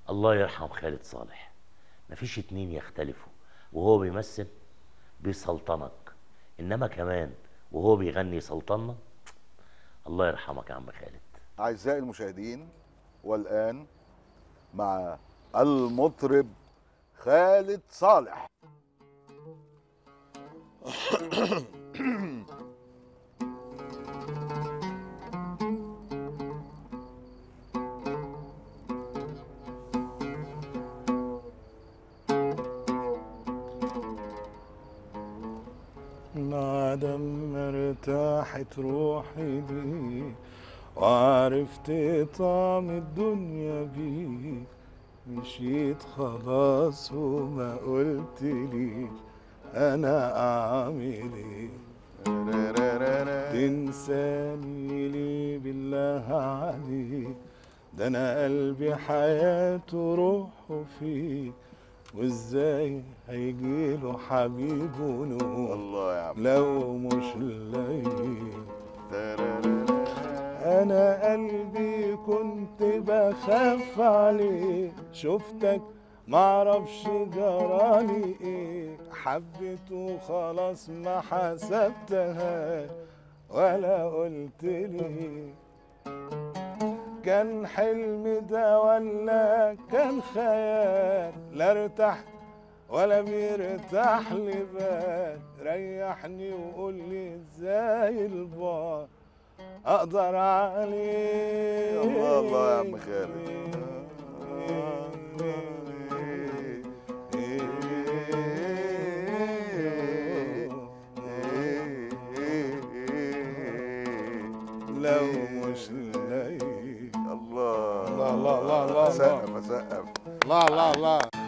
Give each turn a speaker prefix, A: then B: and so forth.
A: الله يرحم خالد صالح مفيش اتنين يختلفوا وهو بيمثل بيسلطنك انما كمان وهو بيغني سلطنة الله يرحمك يا عم خالد
B: أعزائي المشاهدين والآن مع المطرب خالد صالح
C: بعدم ارتاحت روحي بيك وعرفت طعم الدنيا بيك مشيت خلاص وما قلت لي انا اعمل ايه تنساني ليه بالله عليك ده انا قلبي حياته روحه فيك وازاي هيجيله حبيب ونور
B: الله يا عم
C: لو مش لاقيه انا قلبي كنت بخاف عليه شفتك معرفش جرالي ايه حبيته خلاص ما حسبتها ولا قلت ليه كان حلم ده ولا كان خيال لا ارتحت ولا بيرتاح لي بال ريحني وقول لي ازاي البعد اقدر عليه
B: الله الله يا عم خالد
C: لو مش لاقي
B: الله
C: الله الله الله الله
B: سقف سقف
C: الله الله الله